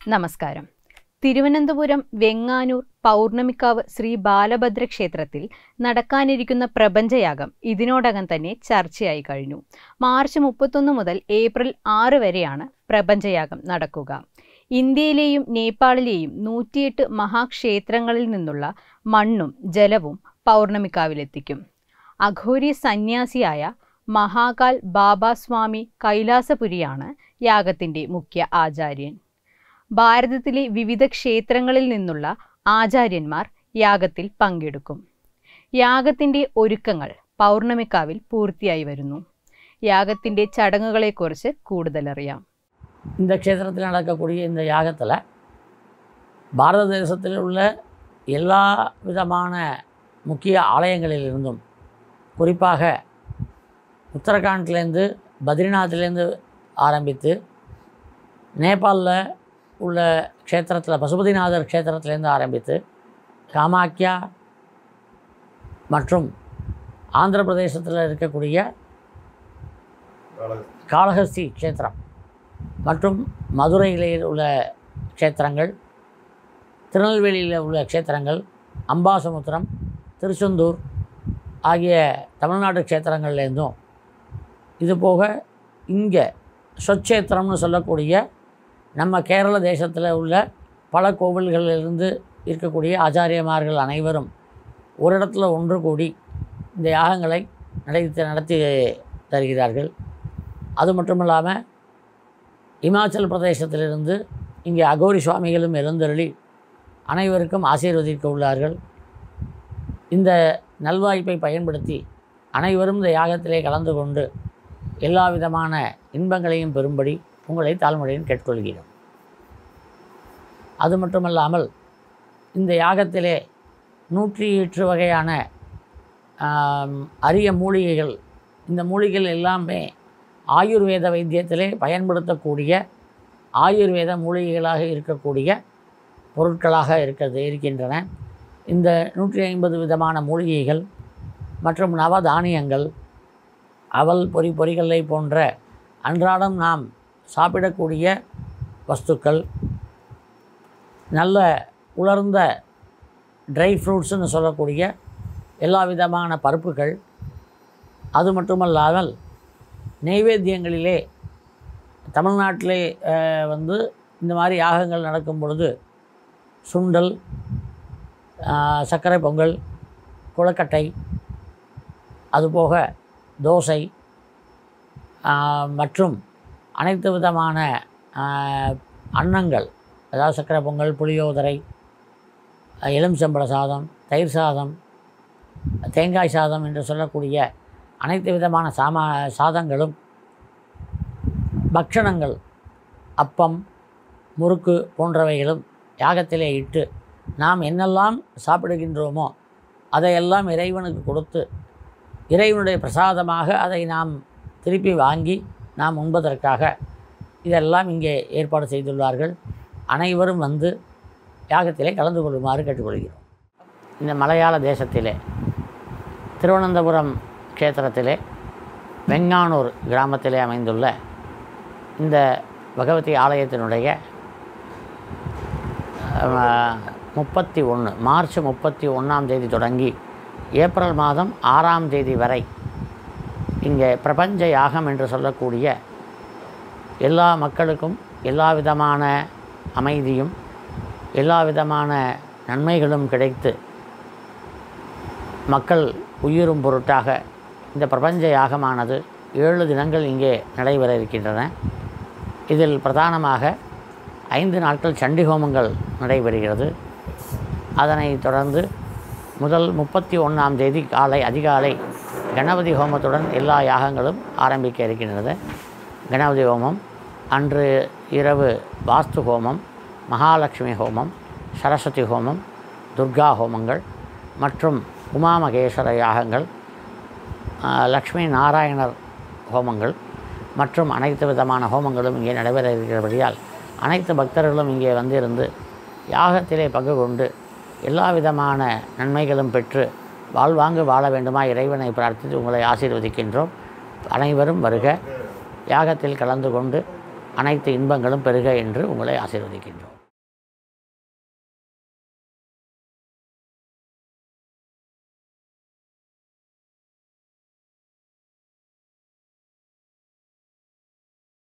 നമസ്കാരം തിരുവനന്തപുരം വെങ്ങാനൂർ പൗർണമിക്കാവ് ശ്രീ ബാലഭദ്ര ക്ഷേത്രത്തിൽ നടക്കാനിരിക്കുന്ന പ്രപഞ്ചയാഗം ഇതിനോടകം തന്നെ ചർച്ചയായി കഴിഞ്ഞു മാർച്ച് മുപ്പത്തൊന്ന് മുതൽ ഏപ്രിൽ ആറ് വരെയാണ് പ്രപഞ്ചയാഗം നടക്കുക ഇന്ത്യയിലെയും നേപ്പാളിലെയും നൂറ്റിയെട്ട് മഹാക്ഷേത്രങ്ങളിൽ നിന്നുള്ള മണ്ണും ജലവും പൗർണമിക്കാവിലെത്തിക്കും അഘോരി സന്യാസിയായ മഹാകാൽ ബാബാസ്വാമി കൈലാസപുരിയാണ് യാഗത്തിന്റെ മുഖ്യ ആചാര്യൻ ഭാരതത്തിലെ വിവിധ ക്ഷേത്രങ്ങളിൽ നിന്നുള്ള ആചാര്യന്മാർ യാഗത്തിൽ പങ്കെടുക്കും യാഗത്തിന്റെ ഒരുക്കങ്ങൾ പൗർണമിക്കാവിൽ പൂർത്തിയായി വരുന്നു യാഗത്തിന്റെ ചടങ്ങുകളെക്കുറിച്ച് കൂടുതലറിയാം இந்த க்ஷேத்திரத்தில் நடக்கக்கூடிய இந்த யாகத்தில் பாரத தேசத்தில் உள்ள எல்லா விதமான முக்கிய ஆலயங்களிலிருந்தும் குறிப்பாக உத்தரகாண்ட்லேருந்து பத்ரிநாத்லேருந்து ஆரம்பித்து நேபாளில் உள்ள க்ஷேத்திரத்தில் பசுபதிநாதர் க்ஷேத்திரத்திலேருந்து ஆரம்பித்து காமாக்கியா மற்றும் ஆந்திர பிரதேசத்தில் இருக்கக்கூடிய காளஹஸ்தி க்ஷேத்திரம் மற்றும் மதுரையிலே உள்ள க்ஷேத்திரங்கள் திருநெல்வேலியில் உள்ள க்ஷேத்திரங்கள் அம்பாசமுத்திரம் திருச்செந்தூர் ஆகிய தமிழ்நாடு க்ஷேத்திரங்கள்லேருந்தும் இது போக இங்கே சொச்சேத்திரம்னு சொல்லக்கூடிய நம்ம கேரள தேசத்தில் உள்ள பல கோவில்களிலிருந்து இருக்கக்கூடிய ஆச்சாரியமார்கள் அனைவரும் ஒரு இடத்துல ஒன்று கூடி இந்த யாகங்களை நடத்தி நடத்தி தருகிறார்கள் அது மட்டும் இல்லாமல் இமாச்சல் பிரதேசத்திலிருந்து இங்கே அகோரி சுவாமிகளும் எழுந்தருளி அனைவருக்கும் ஆசீர்வதிக்க உள்ளார்கள் இந்த நல்வாய்ப்பை பயன்படுத்தி அனைவரும் இந்த யாகத்திலே கலந்து கொண்டு எல்லா விதமான இன்பங்களையும் பெறும்படி உங்களை தாழ்மொழியின் கேட்டுக்கொள்கிறோம் அது மட்டுமல்லாமல் இந்த யாகத்திலே நூற்றி எட்டு வகையான ஆம், அரிய மூலிகைகள் இந்த மூலிகைகள் எல்லாமே ஆயுர்வேத வைத்தியத்திலே பயன்படுத்தக்கூடிய ஆயுர்வேத மூலிகைகளாக இருக்கக்கூடிய பொருட்களாக இருக்கிறது இருக்கின்றன இந்த நூற்றி ஐம்பது விதமான மூலிகைகள் மற்றும் நவதானியங்கள் அவல் பொறி பொறிகளை போன்ற அன்றாடம் நாம் சாப்பிடக்கூடிய வஸ்துக்கள் நல்ல உலர்ந்த ட்ரை ஃப்ரூட்ஸ்னு சொல்லக்கூடிய எல்லா விதமான பருப்புகள் அது மட்டுமல்லாமல் நெய்வேத்தியங்களிலே தமிழ்நாட்டிலே அஹ், வந்து இந்த மாதிரி யாகங்கள் நடக்கும் பொழுது சுண்டல் ஆஹ், சர்க்கரை பொங்கல் குளக்கட்டை அதுபோக தோசை ஆஹ், மற்றும் அனைத்து விதமான ஆஹ், அன்னங்கள் அதாவது சர்க்கரை பொங்கல் புளியோதரை அஹ், எலுமிச்சம்பழ சாதம் தயிர் சாதம் தேங்காய் சாதம் என்று சொல்லக்கூடிய அனைத்து விதமான சாமா சாதங்களும் பக்ஷணங்கள் அப்பம் முறுக்கு போன்றவைகளும் யாகத்திலே இட்டு நாம் என்னெல்லாம் சாப்பிடுகின்றோமோ அதையெல்லாம் இறைவனுக்கு கொடுத்து இறைவனுடைய பிரசாதமாக அதை நாம் திருப்பி வாங்கி நாம் உண்பதற்காக இதெல்லாம் இங்கே ஏற்பாடு செய்துள்ளார்கள் அனைவரும் வந்து யாகத்திலே கலந்து கொள்ளுமாறு கேட்டுக்கொள்கிறோம் இந்த மலையாள தேசத்திலே திருவனந்தபுரம் க்ஷேத்திரத்திலே வெங்கானூர் கிராமத்திலே அமைந்துள்ள இந்த பகவதி ஆலயத்தினுடைய அஹ், முப்பத்தி ஒன்று மார்ச் முப்பத்தி ஒன்றாம் தேதி தொடங்கி ஏப்ரல் மாதம் ஆறாம் தேதி வரை இங்கே பிரபஞ்ச யாகம் என்று சொல்லக்கூடிய எல்லா மக்களுக்கும் எல்லா விதமான அமைதியும் எல்லா விதமான நன்மைகளும் கிடைத்து மக்கள் உயிரும் பொருட்டாக இந்த பிரபஞ்ச யாகமானது ஏழு தினங்கள் இங்கே நடைபெற இருக்கின்றன இதில் பிரதானமாக ஐந்து நாட்கள் சண்டி ஹோமங்கள் நடைபெறுகிறது அதனைத் தொடர்ந்து முதல் முப்பத்தி ஒன்றாம் தேதி காலை அதிகாலை கணபதி ஹோமத்துடன் எல்லா யாகங்களும் ஆரம்பிக்க இருக்கின்றது கணபதி ஹோமம் அன்று இரவு வாஸ்து ஹோமம் மகாலட்சுமி ஹோமம் சரஸ்வதி ஹோமம் துர்கா ஹோமங்கள் மற்றும் உமா மகேஸ்வர யாகங்கள் ஆ, லக்ஷ்மி நாராயணர் ஹோமங்கள் மற்றும் அனைத்து விதமான ஹோமங்களும் இங்கே நடைபெற இருக்கிறபடியால் அனைத்து பக்தர்களும் இங்கே வந்திருந்து யாகத்திலே பங்கு கொண்டு எல்லா விதமான நன்மைகளும் பெற்று வாழ்வாங்கு வாழ வேண்டுமா இறைவனை பிரார்த்தித்து உங்களை ஆசீர்வதிக்கின்றோம் அனைவரும் வருக யாகத்தில் கலந்து கொண்டு அனைத்து இன்பங்களும் பெருக என்று உங்களை ஆசீர்வதிக்கின்றோம்